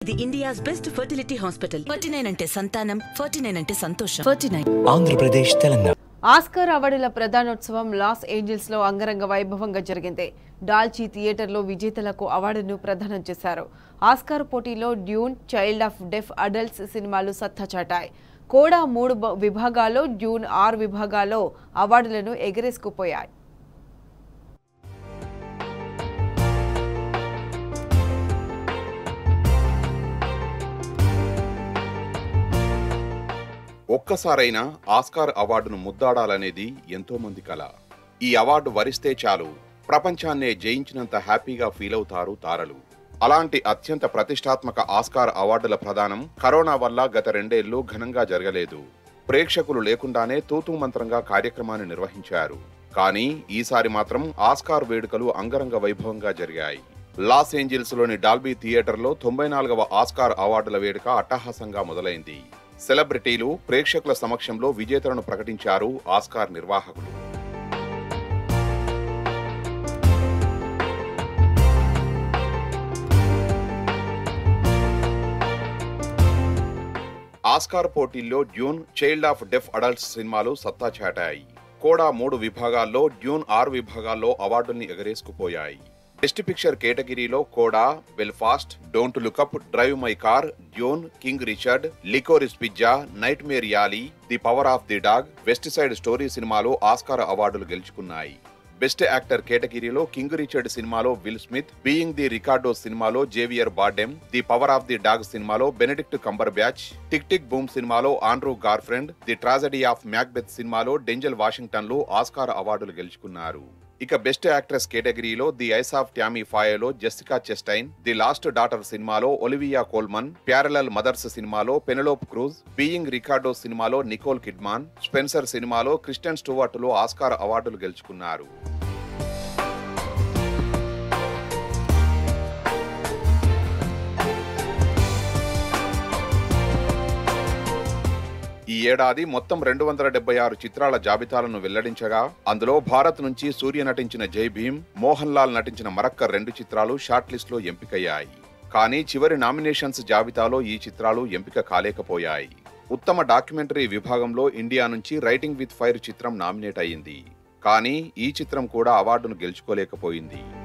ఇది India's best fertility hospital forty nine అంటే సంతానం ఫార్టీ నైన్ అంటే సంతోషం forty nine Andhra Pradesh Telangana Oscar అవార్డుల ప్రధానోత్సవం లాస్ ఏంజల్స్ లో అంగరంగ వైభవంగా జరిగింది డాల్చీ థియేటర్లో విజేతలకు అవార్డును ప్రదానం చేశారు ఆస్కార్ పోటీలో Dune child of deaf adults సినిమాలు సత్తా చాటాయి కోడా మూడు బ- విభాగాల్లో డ్యూన్ ఆరు విభాగాల్లో అవార్డులను ఎగరేసుకుపోయాయి ఒక్కసారైనా ఆస్కార్ అవార్డును ముద్దాడాలనేది ఎంతో మంది కల ఈ అవార్డు వరిస్తే చాలు ప్రపంచాన్నే జయించినంత హ్యాపీగా ఫీల్ అవుతారు తారలు అలాంటి అత్యంత ప్రతిష్టాత్మక ఆస్కార్ అవార్డుల ప్రదానం కరోనా వల్ల గత రెండేళ్లు ఘనంగా జరగలేదు ప్రేక్షకులు లేకుండానే తూతూ మంత్రంగా కార్యక్రమాన్ని నిర్వహించారు కానీ ఈసారి మాత్రం ఆస్కార్ వేడుకలు అంగరంగ వైభవంగా జరిగాయి లాస్ ఏంజల్స్ లోని డాల్బీ థియేటర్లో తొంభై నాలుగవ ఆస్కార్ అవార్డుల వేడుక అట్టహాసంగా మొదలైంది సెలబ్రిటీలు ప్రేక్షకుల సమక్షంలో విజేతలను ప్రకటించారు ఆస్కార్ నిర్వాహకులు ఆస్కార్ పోటీల్లో Dune child of deaf adults సినిమాలు సత్తా చాటాయి కూడా మూడు విభాగాల్లో డ్యూన్ ఆరు విభాగాల్లో అవార్డుల్ని ఎగరేసుకుపోయాయి బెస్ట్ పిక్చర్ కేటగిరీలో CODA Belfast don't look up drive my car Dune King Richard Licorice Pizza nightmare alley the power of the dog West Side Story సినిమాలు Oscar అవార్డులు గెలుచుకున్నాయి బెస్ట్ యాక్టర్ కేటగిరీలో కింగ్ రిచర్డ్ సినిమాలో Will Smith being the Ricardo సినిమాలో Javier Bardem the power of the dog సినిమాలో Benedict Cumberbatch tick tick boom సినిమాలో Andrew Garfield the tragedy of Macbeth సినిమాలో Denzel వాషింగ్టన్లు ఆస్కార్ అవార్డులు గెలుచుకున్నారు ఇక బెస్ట్ యాక్ట్రెస్ కేటగిరీలో ది ఐస్ ఆఫ్ ట్యామీ ఫాయోలో Jessica Chastain the lost daughter సినిమాలో ఒలివియా కోల్మన్ ప్యారలల్ మదర్స్ సినిమాలో పెనలోప్ క్రూజ్ బీయింగ్ రికార్డో సినిమాలో నికోల్ కిడ్మాన్ స్పెన్సర్ సినిమాలో క్రిస్టియన్ స్టూవర్ట్లో ఆస్కార్ అవార్డులు గెలుచుకున్నారు ఈ ఏడాది మొత్తం రెండు వందల డెబ్బై ఆరు చిత్రాల జాబితాలను వెల్లడించగా అందులో భారత్ నుంచి సూర్య నటించిన జై భీమ్ మోహన్ లాల్ నటించిన మరక్కర్ రెండు చిత్రాలు షార్ట్ లిస్ట్ లో ఎంపికయ్యాయి కానీ చివరి నామినేషన్స్ జాబితాలో ఈ చిత్రాలు ఎంపిక కాలేకపోయాయి ఉత్తమ డాక్యుమెంటరీ విభాగంలో ఇండియా నుంచి రైటింగ్ విత్ ఫైర్ చిత్రం నామినేట్ అయింది కానీ ఈ చిత్రం కూడా అవార్డును గెలుచుకోలేకపోయింది